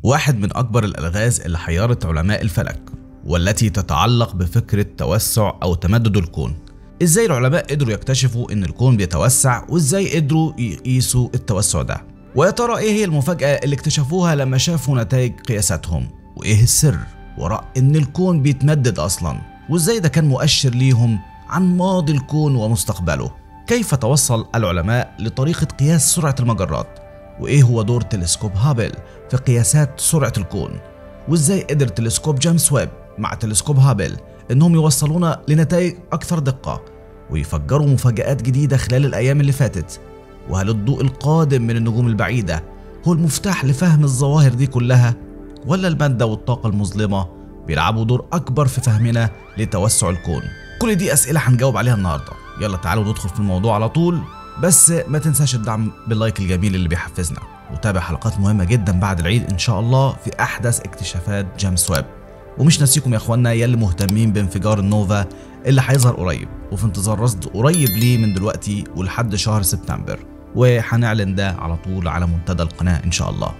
واحد من أكبر الألغاز اللي حيرت علماء الفلك والتي تتعلق بفكرة توسع أو تمدد الكون إزاي العلماء قدروا يكتشفوا إن الكون بيتوسع وإزاي قدروا يقيسوا التوسع ده ويا ترى إيه هي المفاجأة اللي اكتشفوها لما شافوا نتائج قياساتهم وإيه السر وراء إن الكون بيتمدد أصلا وإزاي ده كان مؤشر ليهم عن ماضي الكون ومستقبله كيف توصل العلماء لطريقة قياس سرعة المجرات وإيه هو دور تلسكوب هابل في قياسات سرعة الكون وإزاي قدر تلسكوب جيمس ويب مع تلسكوب هابل إنهم يوصلونا لنتائج أكثر دقة ويفجروا مفاجآت جديدة خلال الأيام اللي فاتت وهل الضوء القادم من النجوم البعيدة هو المفتاح لفهم الظواهر دي كلها ولا المادة والطاقة المظلمة بيلعبوا دور أكبر في فهمنا لتوسع الكون كل دي أسئلة هنجاوب عليها النهاردة يلا تعالوا ندخل في الموضوع على طول بس ما تنساش الدعم باللايك الجميل اللي بيحفزنا وتابع حلقات مهمة جدا بعد العيد إن شاء الله في أحدث اكتشافات جيمس ويب ومش ناسيكم يا اخوانا يلي مهتمين بانفجار النوفا اللي هيظهر قريب وفي انتظار رصد قريب ليه من دلوقتي ولحد شهر سبتمبر وهنعلن ده على طول على منتدى القناة إن شاء الله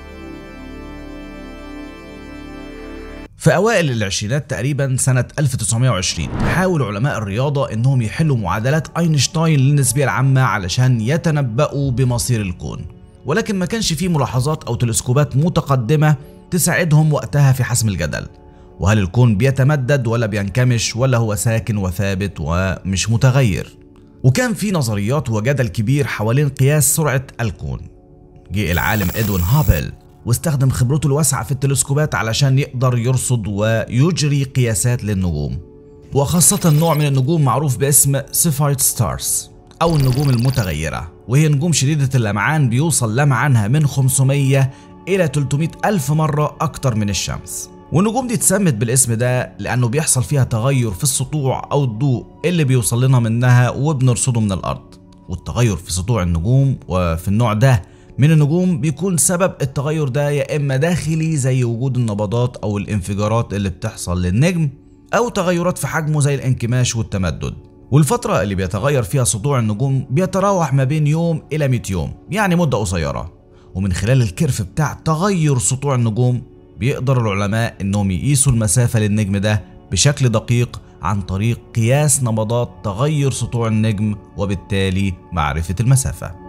في أوائل العشرينات تقريبا سنة 1920 حاول علماء الرياضة إنهم يحلوا معادلات أينشتاين للنسبية العامة علشان يتنبأوا بمصير الكون ولكن ما كانش فيه ملاحظات أو تلسكوبات متقدمة تساعدهم وقتها في حسم الجدل وهل الكون بيتمدد ولا بينكمش ولا هو ساكن وثابت ومش متغير وكان في نظريات وجدل كبير حوالين قياس سرعة الكون جه العالم إدوين هابل واستخدم خبرته الواسعة في التلسكوبات علشان يقدر يرصد ويجري قياسات للنجوم وخاصة نوع من النجوم معروف باسم سيفايت ستارز أو النجوم المتغيرة وهي نجوم شديدة اللمعان بيوصل لمعانها من 500 إلى 300 ألف مرة أكتر من الشمس والنجوم دي اتسمت بالاسم ده لأنه بيحصل فيها تغير في السطوع أو الضوء اللي بيوصل لنا منها وبنرصده من الأرض والتغير في سطوع النجوم وفي النوع ده من النجوم بيكون سبب التغير ده يا إما داخلي زي وجود النبضات أو الانفجارات اللي بتحصل للنجم أو تغيرات في حجمه زي الانكماش والتمدد والفترة اللي بيتغير فيها سطوع النجوم بيتراوح ما بين يوم إلى 100 يوم يعني مدة قصيرة ومن خلال الكيرف بتاع تغير سطوع النجوم بيقدر العلماء انهم يقيسوا المسافة للنجم ده بشكل دقيق عن طريق قياس نبضات تغير سطوع النجم وبالتالي معرفة المسافة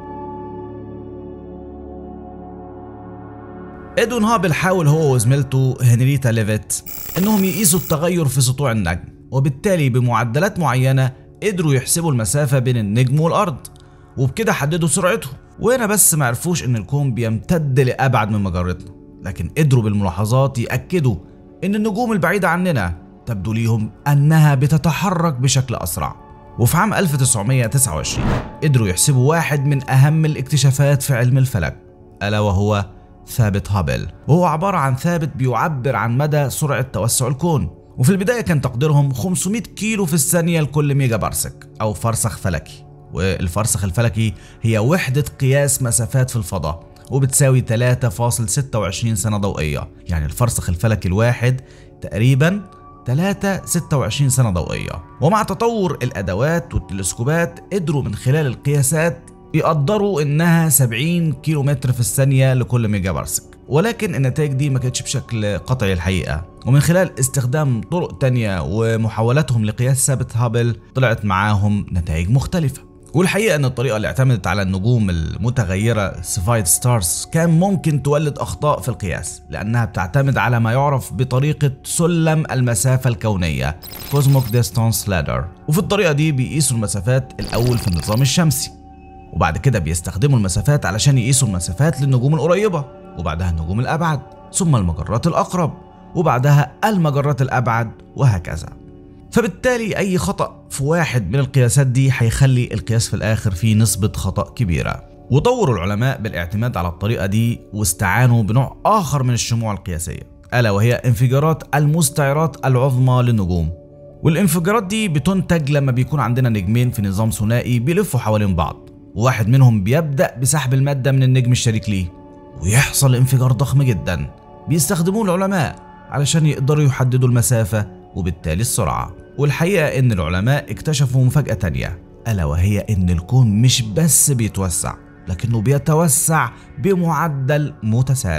ادوين هابل حاول هو وزميلته هنريتا ليفيت انهم يقيسوا التغير في سطوع النجم وبالتالي بمعدلات معينة قدروا يحسبوا المسافة بين النجم والأرض وبكده حددوا سرعته وهنا بس معرفوش ان الكون بيمتد لأبعد من مجرتنا لكن قدروا بالملاحظات يأكدوا ان النجوم البعيدة عننا تبدو ليهم انها بتتحرك بشكل اسرع وفي عام 1929 قدروا يحسبوا واحد من اهم الاكتشافات في علم الفلك الا وهو ثابت هابل وهو عبارة عن ثابت بيعبر عن مدى سرعة توسع الكون وفي البداية كان تقديرهم 500 كيلو في الثانية لكل ميجا بارسك أو فرسخ فلكي والفرسخ الفلكي هي وحدة قياس مسافات في الفضاء وبتساوي 3.26 سنة ضوئية يعني الفرسخ الفلكي الواحد تقريبا 3 26 سنة ضوئية ومع تطور الأدوات والتلسكوبات قدروا من خلال القياسات يقدروا انها 70 كيلو متر في الثانيه لكل ميجا بارسك ولكن النتائج دي ما كانتش بشكل قطعي الحقيقه ومن خلال استخدام طرق تانية ومحاولاتهم لقياس ثابت هابل طلعت معاهم نتائج مختلفه والحقيقه ان الطريقه اللي اعتمدت على النجوم المتغيره سيفايد ستارز كان ممكن تولد اخطاء في القياس لانها بتعتمد على ما يعرف بطريقه سلم المسافه الكونيه كوزموك ديستانس لادر وفي الطريقه دي بيقيسوا المسافات الاول في النظام الشمسي وبعد كده بيستخدموا المسافات علشان يقيسوا المسافات للنجوم القريبة وبعدها النجوم الأبعد ثم المجرات الأقرب وبعدها المجرات الأبعد وهكذا فبالتالي أي خطأ في واحد من القياسات دي هيخلي القياس في الآخر فيه نسبة خطأ كبيرة وطوروا العلماء بالاعتماد على الطريقة دي واستعانوا بنوع آخر من الشموع القياسية ألا وهي انفجارات المستعرات العظمى للنجوم والانفجارات دي بتنتج لما بيكون عندنا نجمين في نظام ثنائي بيلفوا حوالين بعض وواحد منهم بيبدأ بسحب المادة من النجم الشريك ليه ويحصل انفجار ضخم جدا بيستخدموه العلماء علشان يقدروا يحددوا المسافة وبالتالي السرعة والحقيقة إن العلماء اكتشفوا مفاجأة تانية ألا وهي إن الكون مش بس بيتوسع لكنه بيتوسع بمعدل متسارع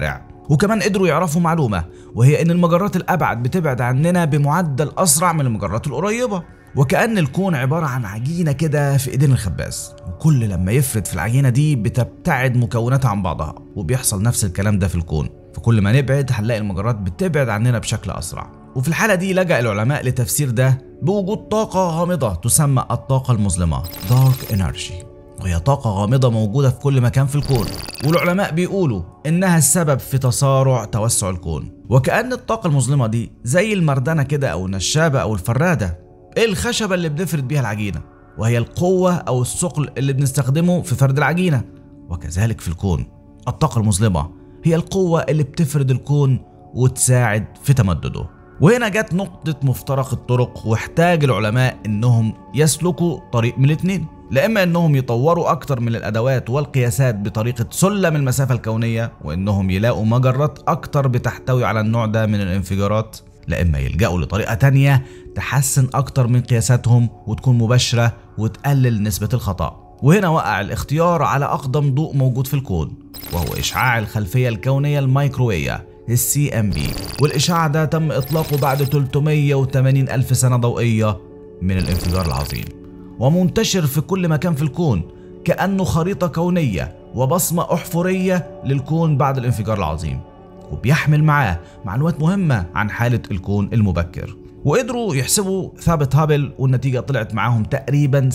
وكمان قدروا يعرفوا معلومة وهي إن المجرات الأبعد بتبعد عننا بمعدل أسرع من المجرات القريبة وكأن الكون عبارة عن عجينة كده في إيدين الخباز وكل لما يفرد في العجينة دي بتبتعد مكوناتها عن بعضها وبيحصل نفس الكلام ده في الكون فكل ما نبعد هنلاقي المجرات بتبعد عننا بشكل أسرع وفي الحالة دي لجأ العلماء لتفسير ده بوجود طاقة غامضة تسمى الطاقة المظلمة Dark Energy وهي طاقة غامضة موجودة في كل مكان في الكون والعلماء بيقولوا إنها السبب في تسارع توسع الكون وكأن الطاقة المظلمة دي زي المردنة كده أو النشابة أو الفرادة إيه الخشبة اللي بنفرد بيها العجينة وهي القوة أو الثقل اللي بنستخدمه في فرد العجينة وكذلك في الكون الطاقة المظلمة هي القوة اللي بتفرد الكون وتساعد في تمدده وهنا جت نقطة مفترق الطرق واحتاج العلماء انهم يسلكوا طريق من الاتنين لا اما انهم يطوروا اكتر من الادوات والقياسات بطريقة سلم المسافة الكونية وانهم يلاقوا مجرات اكتر بتحتوي على النوع ده من الانفجارات لا اما يلجأوا لطريقة تانية تحسن اكتر من قياساتهم وتكون مباشرة وتقلل نسبة الخطأ وهنا وقع الاختيار على اقدم ضوء موجود في الكون وهو اشعاع الخلفية الكونية الميكرووية السي ام بي والاشعاع ده تم اطلاقه بعد 380 الف سنة ضوئية من الانفجار العظيم ومنتشر في كل مكان في الكون كأنه خريطة كونية وبصمة أحفورية للكون بعد الانفجار العظيم وبيحمل معاه معلومات مهمة عن حالة الكون المبكر وقدروا يحسبوا ثابت هابل والنتيجة طلعت معاهم تقريبا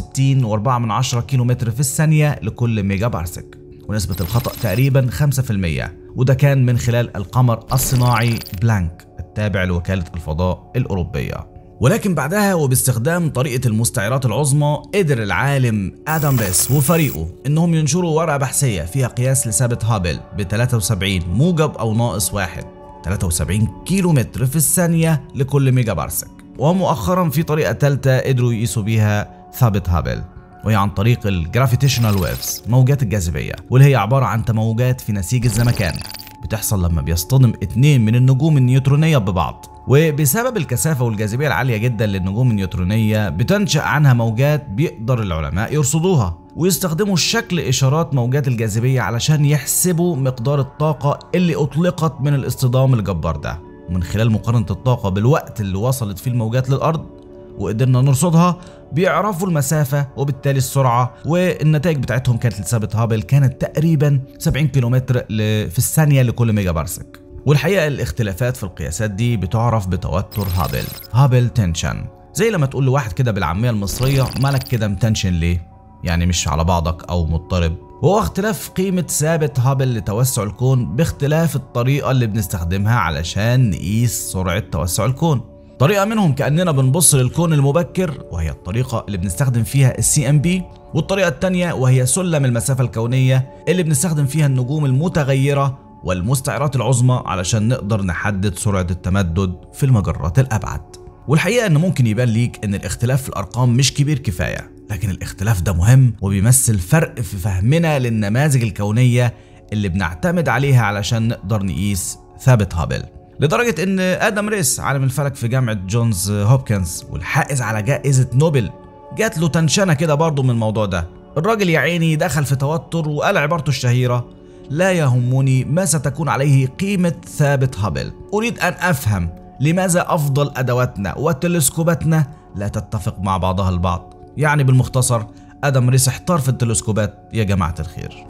67.4 كيلومتر في الثانية لكل ميجا بارسك ونسبة الخطأ تقريبا 5% وده كان من خلال القمر الصناعي بلانك التابع لوكالة الفضاء الأوروبية ولكن بعدها وباستخدام طريقة المستعرات العظمى قدر العالم آدم ريس وفريقه إنهم ينشروا ورقة بحثية فيها قياس لثابت هابل ب 73 موجب أو ناقص واحد 73 كيلو متر في الثانية لكل ميجا بارسك ومؤخرا في طريقة ثالثة قدروا يقيسوا بيها ثابت هابل وهي عن طريق الجرافيتيشنال ويفز موجات الجاذبية واللي هي عبارة عن تموجات في نسيج الزمكان بتحصل لما بيصطدم اتنين من النجوم النيوترونية ببعض وبسبب الكثافة والجاذبية العالية جدا للنجوم النيوترونية بتنشأ عنها موجات بيقدر العلماء يرصدوها ويستخدموا شكل إشارات موجات الجاذبية علشان يحسبوا مقدار الطاقة اللي أطلقت من الاصطدام الجبار ده ومن خلال مقارنة الطاقة بالوقت اللي وصلت فيه الموجات للأرض وقدرنا نرصدها بيعرفوا المسافة وبالتالي السرعة والنتائج بتاعتهم كانت لثابت هابل كانت تقريبا 70 كيلومتر في الثانية لكل ميجا بارسك والحقيقة الاختلافات في القياسات دي بتعرف بتوتر هابل هابل تنشن زي لما تقول لواحد كده بالعامية المصرية مالك كده متنشن ليه يعني مش على بعضك أو مضطرب وهو اختلاف قيمة ثابت هابل لتوسع الكون باختلاف الطريقة اللي بنستخدمها علشان نقيس سرعة توسع الكون طريقة منهم كأننا بنبص للكون المبكر وهي الطريقة اللي بنستخدم فيها السي ام بي والطريقة التانية وهي سلم المسافة الكونية اللي بنستخدم فيها النجوم المتغيرة والمستعرات العظمى علشان نقدر نحدد سرعة التمدد في المجرات الأبعد والحقيقة إن ممكن يبان ليك إن الاختلاف في الأرقام مش كبير كفاية لكن الاختلاف ده مهم وبيمثل فرق في فهمنا للنماذج الكونية اللي بنعتمد عليها علشان نقدر نقيس ثابت هابل لدرجة إن آدم ريس عالم الفلك في جامعة جونز هوبكنز والحائز على جائزة نوبل جات له تنشنة كده برضه من الموضوع ده الراجل يا عيني دخل في توتر وقال عبارته الشهيرة لا يهمني ما ستكون عليه قيمة ثابت هابل أريد أن أفهم لماذا أفضل أدواتنا وتلسكوباتنا لا تتفق مع بعضها البعض يعني بالمختصر آدم ريس احتار في التلسكوبات يا جماعة الخير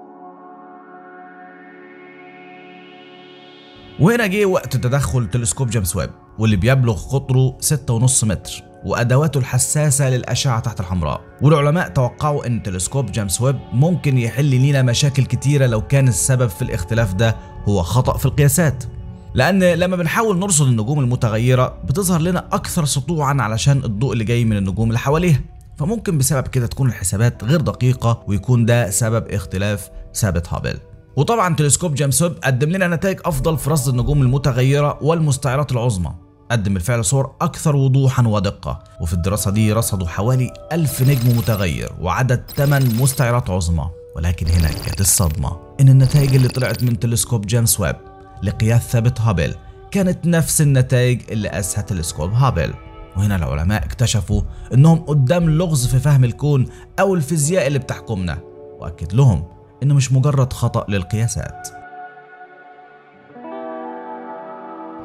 وهنا جه وقت تدخل تلسكوب جيمس ويب واللي بيبلغ قطره 6.5 متر وادواته الحساسه للاشعه تحت الحمراء والعلماء توقعوا ان تلسكوب جيمس ويب ممكن يحل لينا مشاكل كتيره لو كان السبب في الاختلاف ده هو خطا في القياسات لان لما بنحاول نرصد النجوم المتغيره بتظهر لنا اكثر سطوعا علشان الضوء اللي جاي من النجوم اللي حواليها فممكن بسبب كده تكون الحسابات غير دقيقه ويكون ده سبب اختلاف ثابت هابل وطبعا تلسكوب جيمس ويب قدم لنا نتائج افضل في رصد النجوم المتغيره والمستعرات العظمى قدم بالفعل صور أكثر وضوحا ودقة وفي الدراسة دي رصدوا حوالي ألف نجم متغير وعدد 8 مستعرات عظمى ولكن هنا جت الصدمة إن النتائج اللي طلعت من تلسكوب جيمس ويب لقياس ثابت هابل كانت نفس النتائج اللي قاسها تلسكوب هابل وهنا العلماء اكتشفوا انهم قدام لغز في فهم الكون او الفيزياء اللي بتحكمنا واكد لهم انه مش مجرد خطأ للقياسات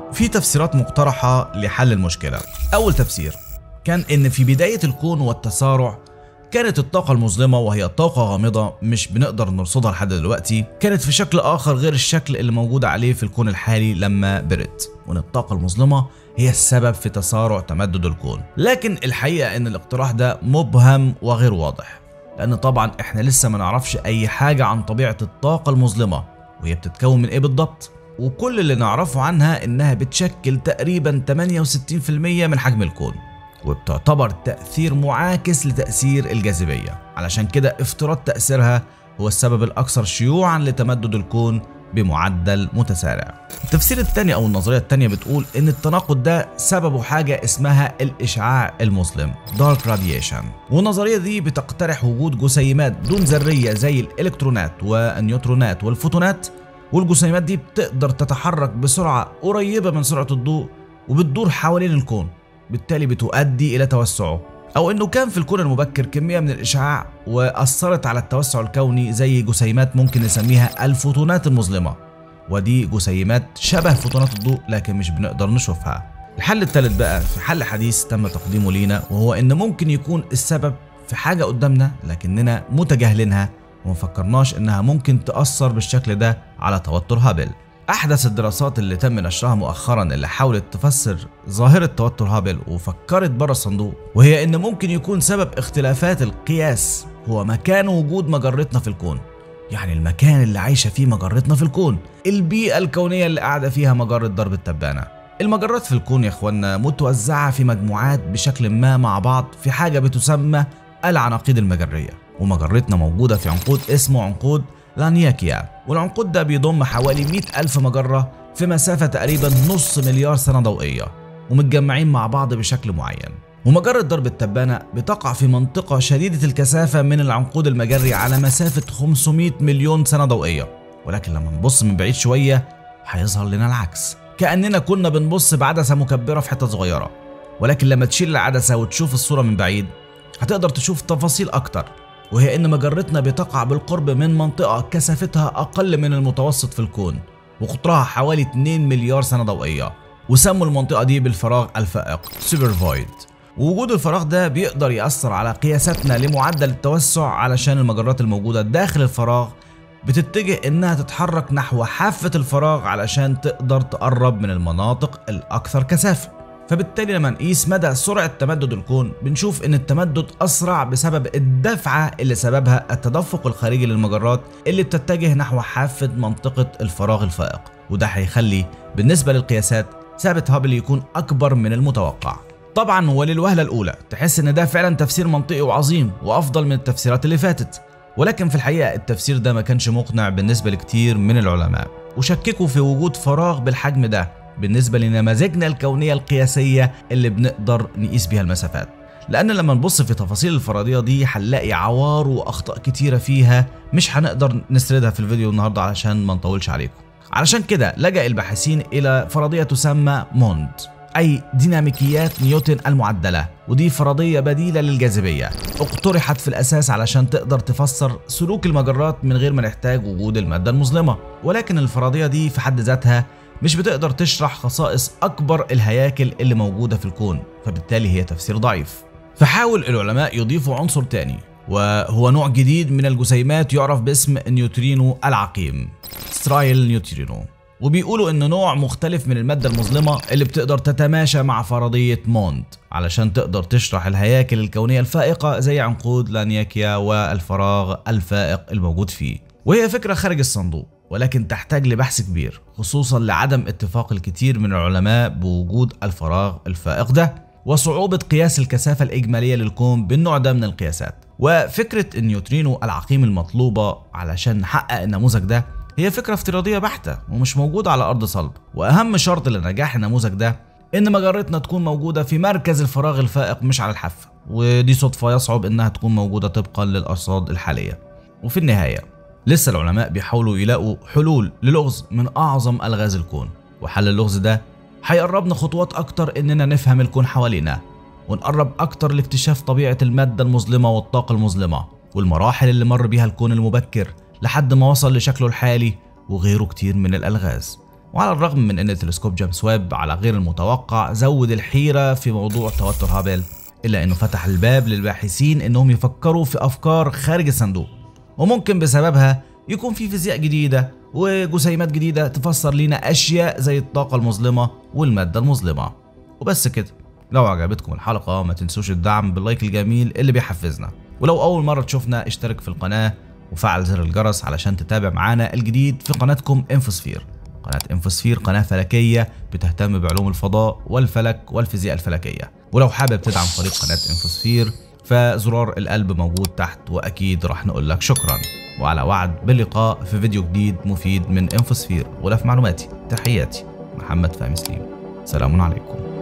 في تفسيرات مقترحة لحل المشكلة أول تفسير كان إن في بداية الكون والتسارع كانت الطاقة المظلمة وهي طاقة غامضة مش بنقدر نرصدها لحد دلوقتي كانت في شكل آخر غير الشكل اللي موجود عليه في الكون الحالي لما برد وإن الطاقة المظلمة هي السبب في تسارع تمدد الكون لكن الحقيقة إن الاقتراح ده مبهم وغير واضح لأن طبعا إحنا لسه ما نعرفش أي حاجة عن طبيعة الطاقة المظلمة وهي بتتكون من إيه بالضبط وكل اللي نعرفه عنها إنها بتشكل تقريبا 68% من حجم الكون وبتعتبر تأثير معاكس لتأثير الجاذبية علشان كده افتراض تأثيرها هو السبب الأكثر شيوعا لتمدد الكون بمعدل متسارع التفسير الثاني أو النظرية الثانية بتقول إن التناقض ده سببه حاجة اسمها الإشعاع المظلم Dark Radiation والنظرية دي بتقترح وجود جسيمات دون ذرية زي الإلكترونات والنيوترونات والفوتونات والجسيمات دي بتقدر تتحرك بسرعة قريبة من سرعة الضوء وبتدور حوالين الكون بالتالي بتؤدي إلى توسعه أو إنه كان في الكون المبكر كمية من الإشعاع وأثرت على التوسع الكوني زي جسيمات ممكن نسميها الفوتونات المظلمة ودي جسيمات شبه فوتونات الضوء لكن مش بنقدر نشوفها الحل الثالث بقى في حل حديث تم تقديمه لينا وهو إن ممكن يكون السبب في حاجة قدامنا لكننا متجاهلينها وما فكرناش إنها ممكن تأثر بالشكل ده على توتر هابل أحدث الدراسات اللي تم نشرها مؤخرا اللي حاولت تفسر ظاهرة توتر هابل وفكرت بره الصندوق وهي إن ممكن يكون سبب اختلافات القياس هو مكان وجود مجرتنا في الكون يعني المكان اللي عايشة فيه مجرتنا في الكون البيئة الكونية اللي قاعدة فيها مجرة درب التبانة المجرات في الكون يا اخوانا متوزعة في مجموعات بشكل ما مع بعض في حاجة بتسمى العناقيد المجرية ومجرتنا موجودة في عنقود اسمه عنقود لانياكيا والعنقود ده بيضم حوالي 100 ألف مجرة في مسافة تقريبا نص مليار سنة ضوئية ومتجمعين مع بعض بشكل معين ومجرة درب التبانة بتقع في منطقة شديدة الكثافة من العنقود المجري على مسافة 500 مليون سنة ضوئية ولكن لما نبص من بعيد شوية هيظهر لنا العكس كأننا كنا بنبص بعدسة مكبرة في حتة صغيرة ولكن لما تشيل العدسة وتشوف الصورة من بعيد هتقدر تشوف تفاصيل أكتر وهي إن مجرتنا بتقع بالقرب من منطقة كثافتها أقل من المتوسط في الكون وقطرها حوالي 2 مليار سنة ضوئية وسموا المنطقة دي بالفراغ الفائق سوبر فويد ووجود الفراغ ده بيقدر يأثر على قياساتنا لمعدل التوسع علشان المجرات الموجودة داخل الفراغ بتتجه إنها تتحرك نحو حافة الفراغ علشان تقدر تقرب من المناطق الأكثر كثافة فبالتالي لما نقيس مدى سرعة تمدد الكون بنشوف إن التمدد أسرع بسبب الدفعة اللي سببها التدفق الخارجي للمجرات اللي بتتجه نحو حافة منطقة الفراغ الفائق وده هيخلي بالنسبة للقياسات ثابت هابل يكون أكبر من المتوقع طبعا وللوهلة الأولى تحس إن ده فعلا تفسير منطقي وعظيم وأفضل من التفسيرات اللي فاتت ولكن في الحقيقة التفسير ده ما كانش مقنع بالنسبة لكتير من العلماء وشككوا في وجود فراغ بالحجم ده بالنسبة لنماذجنا الكونية القياسية اللي بنقدر نقيس بيها المسافات لأن لما نبص في تفاصيل الفرضية دي هنلاقي عوار وأخطاء كتيرة فيها مش هنقدر نسردها في الفيديو النهاردة علشان ما نطولش عليكم علشان كده لجأ الباحثين إلى فرضية تسمى موند أي ديناميكيات نيوتن المعدلة ودي فرضية بديلة للجاذبية اقترحت في الأساس علشان تقدر تفسر سلوك المجرات من غير ما نحتاج وجود المادة المظلمة ولكن الفرضية دي في حد ذاتها مش بتقدر تشرح خصائص أكبر الهياكل اللي موجودة في الكون فبالتالي هي تفسير ضعيف فحاول العلماء يضيفوا عنصر تاني وهو نوع جديد من الجسيمات يعرف باسم النيوترينو العقيم سترايل نيوترينو وبيقولوا انه نوع مختلف من المادة المظلمة اللي بتقدر تتماشى مع فرضية موند علشان تقدر تشرح الهياكل الكونية الفائقة زي عنقود لانياكيا والفراغ الفائق الموجود فيه وهي فكرة خارج الصندوق ولكن تحتاج لبحث كبير خصوصا لعدم اتفاق الكثير من العلماء بوجود الفراغ الفائق ده وصعوبة قياس الكثافة الإجمالية للكون بالنوع ده من القياسات وفكرة النيوترينو العقيم المطلوبة علشان نحقق النموذج ده هي فكرة افتراضية بحتة ومش موجودة على أرض صلب وأهم شرط لنجاح النموذج ده إن مجرتنا تكون موجودة في مركز الفراغ الفائق مش على الحافة ودي صدفة يصعب إنها تكون موجودة طبقا للأرصاد الحالية وفي النهاية لسه العلماء بيحاولوا يلاقوا حلول للغز من أعظم ألغاز الكون وحل اللغز ده هيقربنا خطوات أكتر إننا نفهم الكون حوالينا ونقرب أكتر لاكتشاف طبيعة المادة المظلمة والطاقة المظلمة والمراحل اللي مر بيها الكون المبكر لحد ما وصل لشكله الحالي وغيره كتير من الألغاز وعلى الرغم من ان تلسكوب جيمس ويب على غير المتوقع زود الحيرة في موضوع توتر هابل إلا إنه فتح الباب للباحثين إنهم يفكروا في أفكار خارج الصندوق وممكن بسببها يكون في فيزياء جديدة وجسيمات جديدة تفسر لنا أشياء زي الطاقة المظلمة والمادة المظلمة وبس كده لو عجبتكم الحلقة ما تنسوش الدعم باللايك الجميل اللي بيحفزنا ولو أول مرة تشوفنا اشترك في القناة وفعل زر الجرس علشان تتابع معانا الجديد في قناتكم انفوسفير قناة انفوسفير قناة فلكية بتهتم بعلوم الفضاء والفلك والفيزياء الفلكية ولو حابب تدعم فريق قناة انفوسفير فزرار القلب موجود تحت وأكيد راح نقول لك شكرا وعلى وعد باللقاء في فيديو جديد مفيد من انفوسفير غلاف معلوماتي تحياتي محمد فهمي سليم سلام عليكم